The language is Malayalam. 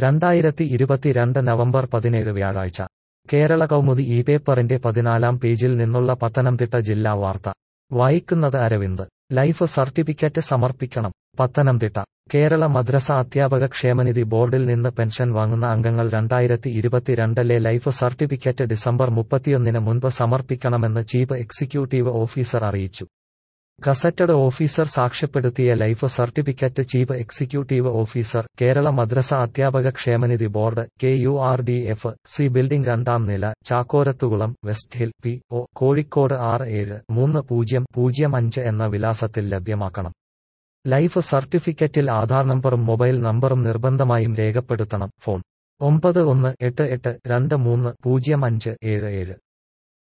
രണ്ടായിരത്തി ഇരുപത്തിരണ്ട് നവംബർ പതിനേഴ് വ്യാഴാഴ്ച കേരള കൗമുദി ഈ പേപ്പറിന്റെ പതിനാലാം പേജിൽ നിന്നുള്ള പത്തനംതിട്ട ജില്ലാ വാർത്ത വായിക്കുന്നത് അരവിന്ദ് ലൈഫ് സർട്ടിഫിക്കറ്റ് സമർപ്പിക്കണം പത്തനംതിട്ട കേരള മദ്രസ അധ്യാപക ക്ഷേമനിധി ബോർഡിൽ നിന്ന് പെൻഷൻ വാങ്ങുന്ന അംഗങ്ങൾ രണ്ടായിരത്തി ഇരുപത്തിരണ്ടിലെ ലൈഫ് സർട്ടിഫിക്കറ്റ് ഡിസംബർ മുപ്പത്തിയൊന്നിന് മുൻപ് സമർപ്പിക്കണമെന്ന് ചീഫ് എക്സിക്യൂട്ടീവ് ഓഫീസർ അറിയിച്ചു ഗസറ്റഡ് ഓഫീസർ സാക്ഷ്യപ്പെടുത്തിയ life certificate chief executive officer Kerala മദ്രസ അധ്യാപക ക്ഷേമനിധി board K U R D F C building രണ്ടാം നില Chakkorathukulam West Hill P O Kozhikode ആറ് ഏഴ് മൂന്ന് പൂജ്യം പൂജ്യം അഞ്ച് എന്ന വിലാസത്തിൽ ലഭ്യമാക്കണം ലൈഫ് സർട്ടിഫിക്കറ്റിൽ ആധാർ നമ്പറും മൊബൈൽ നമ്പറും നിർബന്ധമായും രേഖപ്പെടുത്തണം ഫോൺ ഒമ്പത് ഒന്ന് എട്ട് എട്ട് രണ്ട് മൂന്ന് പൂജ്യം അഞ്ച് ഏഴ് ഏഴ്